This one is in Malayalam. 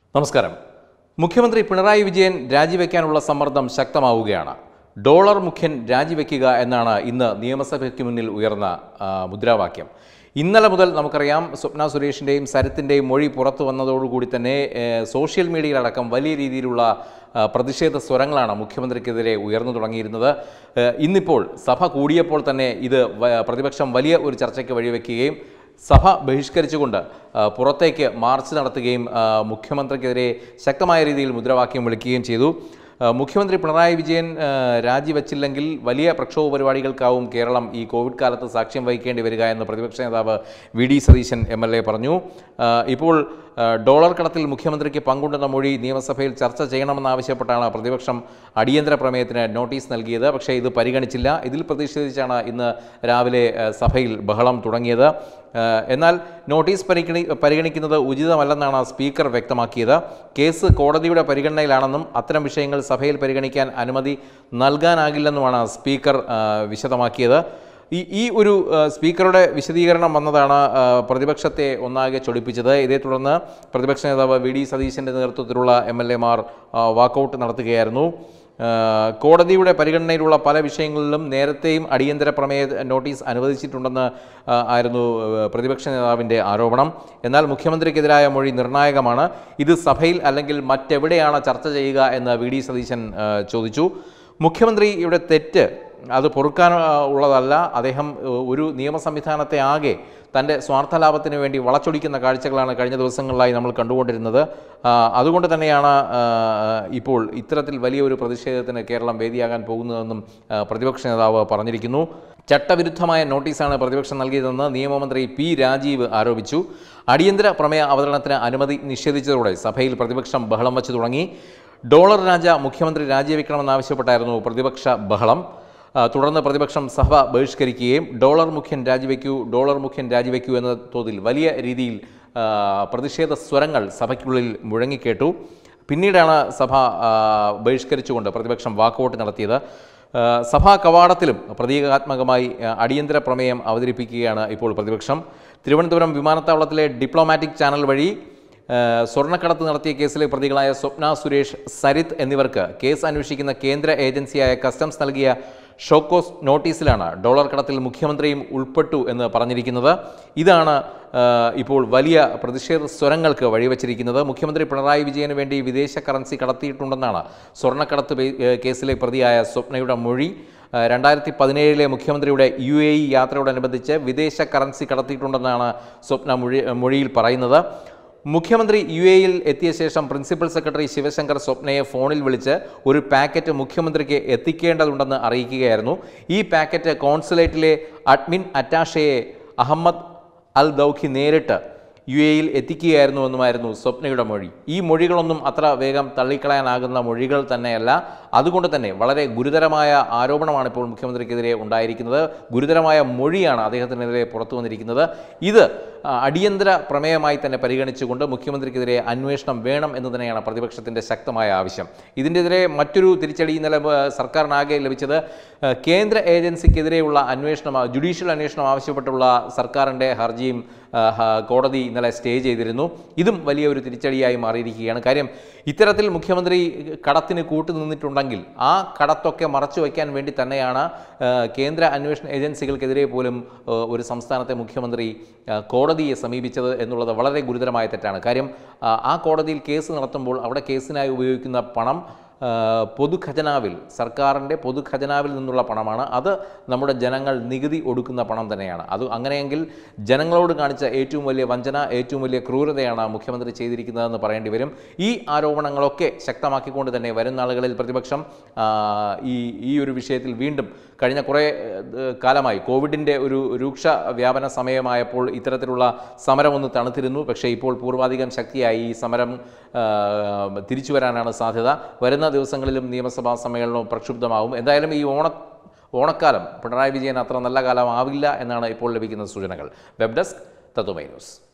നമസ്കാരം മുഖ്യമന്ത്രി പിണറായി വിജയൻ രാജിവെക്കാനുള്ള സമ്മർദ്ദം ശക്തമാവുകയാണ് ഡോളർ മുഖ്യൻ രാജിവെക്കുക എന്നാണ് ഇന്ന് നിയമസഭയ്ക്ക് മുന്നിൽ ഉയർന്ന ആ, മുദ്രാവാക്യം ഇന്നലെ മുതൽ നമുക്കറിയാം സ്വപ്ന സുരേഷിൻ്റെയും സരിത്തിൻ്റെയും മൊഴി പുറത്തു വന്നതോടുകൂടി തന്നെ ഏ, സോഷ്യൽ മീഡിയയിലടക്കം വലിയ രീതിയിലുള്ള ആ, പ്രതിഷേധ സ്വരങ്ങളാണ് മുഖ്യമന്ത്രിക്കെതിരെ ഉയർന്നു തുടങ്ങിയിരുന്നത് ഏ, ഇന്നിപ്പോൾ സഭ കൂടിയപ്പോൾ തന്നെ ഇത് വ- പ്രതിപക്ഷം വലിയ ഒരു ചർച്ചയ്ക്ക് വഴിവെക്കുകയും സഭ ബഹിഷ്കരിച്ചുകൊണ്ട് ആ, പുറത്തേക്ക് മാർച്ച് നടത്തുകയും ആ, മുഖ്യമന്ത്രിക്കെതിരെ ശക്തമായ രീതിയിൽ മുദ്രാവാക്യം വിളിക്കുകയും ചെയ്തു ആ, മുഖ്യമന്ത്രി പിണറായി വിജയൻ ആ, രാജിവെച്ചില്ലെങ്കിൽ വലിയ പ്രക്ഷോഭ പരിപാടികൾക്കാവും കേരളം ഈ കോവിഡ് കാലത്ത് സാക്ഷ്യം വഹിക്കേണ്ടി വരിക എന്ന് പ്രതിപക്ഷ നേതാവ് V D Satheesan M L A പറഞ്ഞു ആ, ഇപ്പോൾ ആ, ഡോളർ കടത്തിൽ മുഖ്യമന്ത്രിക്ക് പങ്കുണ്ടെന്ന മൊഴി നിയമസഭയിൽ ചർച്ച ചെയ്യണമെന്നാവശ്യപ്പെട്ടാണ് പ്രതിപക്ഷം അടിയന്തര പ്രമേയത്തിന് നോട്ടീസ് നൽകിയത് പക്ഷേ ഇത് പരിഗണിച്ചില്ല ഇതിൽ പ്രതിഷേധിച്ചാണ് ഇന്ന് രാവിലെ ആ, സഭയിൽ ബഹളം തുടങ്ങിയത് ആ, എന്നാൽ നോട്ടീസ് പരിഗണി പരിഗണിക്കുന്നത് ഉചിതമല്ലെന്നാണ് സ്പീക്കർ വ്യക്തമാക്കിയത് കേസ് കോടതിയുടെ പരിഗണനയിലാണെന്നും അത്തരം വിഷയങ്ങൾ സഭയിൽ പരിഗണിക്കാൻ അനുമതി നൽകാനാകില്ലെന്നുമാണ് സ്പീക്കർ ആ, വിശദമാക്കിയത് ഈ ഈ ഒരു ആ, സ്പീക്കറുടെ വിശദീകരണം വന്നതാണ് ആ, പ്രതിപക്ഷത്തെ ഒന്നാകെ ചൊടിപ്പിച്ചത് ഇതേ തുടർന്ന് പ്രതിപക്ഷ നേതാവ് വി ഡി സതീശൻ്റെ നേതൃത്വത്തിലുള്ള എം എൽ എമാർ വാക്കൗട്ട് നടത്തുകയായിരുന്നു ആ, കോടതിയുടെ പരിഗണനയിലുള്ള പല വിഷയങ്ങളിലും നേരത്തെയും അടിയന്തര പ്രമേയ നോട്ടീസ് അനുവദിച്ചിട്ടുണ്ടെന്ന് ആ, ആയിരുന്നു ആ, പ്രതിപക്ഷ നേതാവിൻ്റെ ആരോപണം എന്നാൽ മുഖ്യമന്ത്രിക്കെതിരായ മൊഴി നിർണായകമാണ് ഇത് സഭയിൽ അല്ലെങ്കിൽ മറ്റെവിടെയാണ് ചർച്ച ചെയ്യുക എന്ന് വി ഡി സതീശൻ ആ, ചോദിച്ചു മുഖ്യമന്ത്രിയുടെ തെറ്റ് അത് പൊറുക്കാൻ ആ, ഉള്ളതല്ല അദ്ദേഹം ആ, ഒരു നിയമ സംവിധാനത്തെ ആകെ തൻ്റെ സ്വാർത്ഥ ലാഭത്തിന് വേണ്ടി വളച്ചൊടിക്കുന്ന കാഴ്ചകളാണ് കഴിഞ്ഞ ദിവസങ്ങളിലായി നമ്മൾ കണ്ടുകൊണ്ടിരുന്നത് ആ, അതുകൊണ്ട് തന്നെയാണ് ആ, ഇപ്പോൾ ഇത്തരത്തിൽ വലിയൊരു പ്രതിഷേധത്തിന് കേരളം വേദിയാകാൻ പോകുന്നതെന്നും ആ, പ്രതിപക്ഷ നേതാവ് പറഞ്ഞിരിക്കുന്നു ചട്ടവിരുദ്ധമായ നോട്ടീസാണ് പ്രതിപക്ഷം നൽകിയതെന്ന് നിയമമന്ത്രി പി രാജീവ് ആരോപിച്ചു അടിയന്തര പ്രമേയ അവതരണത്തിന് അനുമതി നിഷേധിച്ചതോടെ സഭയിൽ പ്രതിപക്ഷം ബഹളം വച്ചു തുടങ്ങി ഡോളർ രാജ മുഖ്യമന്ത്രി രാജിവെക്കണമെന്നാവശ്യപ്പെട്ടായിരുന്നു പ്രതിപക്ഷ ബഹളം ആ, തുടർന്ന് പ്രതിപക്ഷം സഭ ബഹിഷ്കരിക്കുകയും ഡോളർ മുഖ്യൻ രാജിവെക്കൂ ഡോളർ മുഖ്യൻ രാജിവെക്കൂ എന്ന തോതിൽ വലിയ രീതിയിൽ ആ, പ്രതിഷേധ സ്വരങ്ങൾ സഭയ്ക്കുള്ളിൽ മുഴങ്ങിക്കേട്ടു പിന്നീടാണ് സഭ ആ, ബഹിഷ്കരിച്ചുകൊണ്ട് പ്രതിപക്ഷം വാക്കൗട്ട് നടത്തിയത് ആ, സഭാ കവാടത്തിലും പ്രതീകാത്മകമായി ആ, അടിയന്തര പ്രമേയം അവതരിപ്പിക്കുകയാണ് ഇപ്പോൾ പ്രതിപക്ഷം തിരുവനന്തപുരം വിമാനത്താവളത്തിലെ ഡിപ്ലോമാറ്റിക് ചാനൽ വഴി ഏഹ് സ്വർണ്ണക്കടത്ത് നടത്തിയ കേസിലെ പ്രതികളായ സ്വപ്ന സുരേഷ് സരിത്ത് എന്നിവർക്ക് കേസ് അന്വേഷിക്കുന്ന കേന്ദ്ര ഏജൻസിയായ കസ്റ്റംസ് നൽകിയ ഷോക്കോസ് നോട്ടീസിലാണ് ഡോളർ കടത്തിൽ മുഖ്യമന്ത്രിയും ഉൾപ്പെട്ടു എന്ന് പറഞ്ഞിരിക്കുന്നത് ഇതാണ് ഏഹ് ഇപ്പോൾ വലിയ പ്രതിഷേധ സ്വരങ്ങൾക്ക് വഴിവെച്ചിരിക്കുന്നത് മുഖ്യമന്ത്രി പിണറായി വിജയന് വേണ്ടി വിദേശ കറൻസി കടത്തിയിട്ടുണ്ടെന്നാണ് സ്വർണ്ണക്കടത്ത് പേ- ഏഹ് കേസിലെ പ്രതിയായ സ്വപ്നയുടെ മൊഴി ഏഹ് രണ്ടായിരത്തി പതിനേഴിലെ മുഖ്യമന്ത്രിയുടെ യു എ ഇ യാത്രയോടനുബന്ധിച്ച് വിദേശ കറൻസി കടത്തിയിട്ടുണ്ടെന്നാണ് സ്വപ്ന മൊഴി മൊഴിയിൽ പറയുന്നത് മുഖ്യമന്ത്രി യു എയിൽ എത്തിയ ശേഷം പ്രിൻസിപ്പൽ സെക്രട്ടറി ശിവശങ്കർ സ്വപ്നയെ ഫോണിൽ വിളിച്ച് ഒരു പാക്കറ്റ് മുഖ്യമന്ത്രിക്ക് എത്തിക്കേണ്ടതുണ്ടെന്ന് അറിയിക്കുകയായിരുന്നു ഈ പാക്കറ്റ് കോൺസുലേറ്റിലെ അഡ്മിൻ അറ്റാഷയെ അഹമ്മദ് അൽ ദൗഖി നേരിട്ട് യു എയിൽ എത്തിക്കുകയായിരുന്നുവെന്നുമായിരുന്നു സ്വപ്നയുടെ മൊഴി ഈ മൊഴികളൊന്നും അത്ര വേഗം തള്ളിക്കളയാനാകുന്ന മൊഴികൾ തന്നെയല്ല അതുകൊണ്ട് തന്നെ വളരെ ഗുരുതരമായ ആരോപണമാണ് ഇപ്പോൾ മുഖ്യമന്ത്രിക്കെതിരെ ഉണ്ടായിരിക്കുന്നത് ഗുരുതരമായ മൊഴിയാണ് അദ്ദേഹത്തിനെതിരെ പുറത്തു വന്നിരിക്കുന്നത് ഇത് ആ, അടിയന്തര പ്രമേയമായി തന്നെ പരിഗണിച്ചുകൊണ്ട് മുഖ്യമന്ത്രിക്കെതിരെ അന്വേഷണം വേണം എന്ന് തന്നെയാണ് പ്രതിപക്ഷത്തിൻ്റെ ശക്തമായ ആവശ്യം ഇതിൻ്റെതിരെ മറ്റൊരു തിരിച്ചടി ഇന്നലെ ആ, സർക്കാരിനാകെ ലഭിച്ചത് ആ, കേന്ദ്ര ഏജൻസിക്കെതിരെയുള്ള അന്വേഷണം ആ, ജുഡീഷ്യൽ അന്വേഷണം ആവശ്യപ്പെട്ടുള്ള സർക്കാരിൻ്റെ ഹർജിയും ആ, ഹ- കോടതി ഇന്നലെ സ്റ്റേ ചെയ്തിരുന്നു ഇതും വലിയ ഒരു തിരിച്ചടിയായി മാറിയിരിക്കുകയാണ് കാര്യം ഇത്തരത്തിൽ മുഖ്യമന്ത്രി കടത്തിന് കൂട്ടു നിന്നിട്ടുണ്ടെങ്കിൽ ആ കടത്തൊക്കെ മറച്ചു വയ്ക്കാൻ വേണ്ടി തന്നെയാണ് ആ, കേന്ദ്ര അന്വേഷണ ഏജൻസികൾക്കെതിരെ പോലും ആ, ഒരു സംസ്ഥാനത്തെ മുഖ്യമന്ത്രി ആ, കോടതിയെ സമീപിച്ചത് എന്നുള്ളത് വളരെ ഗുരുതരമായ തെറ്റാണ് കാര്യം ആ, ആ കോടതിയിൽ കേസ് നടത്തുമ്പോൾ അവിടെ കേസിനായി ഉപയോഗിക്കുന്ന പണം ആ, പൊതുഖജനാവിൽ സർക്കാരിൻ്റെ പൊതുഖജനാവിൽ നിന്നുള്ള പണമാണ് അത് നമ്മുടെ ജനങ്ങൾ നികുതി ഒടുക്കുന്ന പണം തന്നെയാണ് അത് അങ്ങനെയെങ്കിൽ ജനങ്ങളോട് കാണിച്ച ഏറ്റവും വലിയ വഞ്ചന ഏറ്റവും വലിയ ക്രൂരതയാണ് മുഖ്യമന്ത്രി ചെയ്തിരിക്കുന്നതെന്ന് പറയേണ്ടി വരും ഈ ആരോപണങ്ങളൊക്കെ ശക്തമാക്കിക്കൊണ്ട് തന്നെ വരും നാളുകളിൽ പ്രതിപക്ഷം ആ, ഈ ഈ ഒരു വിഷയത്തിൽ വീണ്ടും കഴിഞ്ഞ കുറേ ഏഹ്, കാലമായി കോവിഡിൻ്റെ ഒരു രൂക്ഷ വ്യാപന സമയമായപ്പോൾ ഇത്തരത്തിലുള്ള സമരം ഒന്ന് തണുത്തിരുന്നു പക്ഷേ ഇപ്പോൾ പൂർവാധികം ശക്തിയായി ഈ സമരം ആ, തിരിച്ചു വരാനാണ് സാധ്യത വരുന്ന ദിവസങ്ങളിലും നിയമസഭാ സമ്മേളനവും പ്രക്ഷുബ്ധമാവും എന്തായാലും ഈ ഓണ ഓണക്കാലം പിണറായി വിജയൻ അത്ര നല്ല കാലമാവില്ല എന്നാണ് ഇപ്പോൾ ലഭിക്കുന്ന സൂചനകൾ വെബ് ഡെസ്ക് തത്വമൈ ന്യൂസ്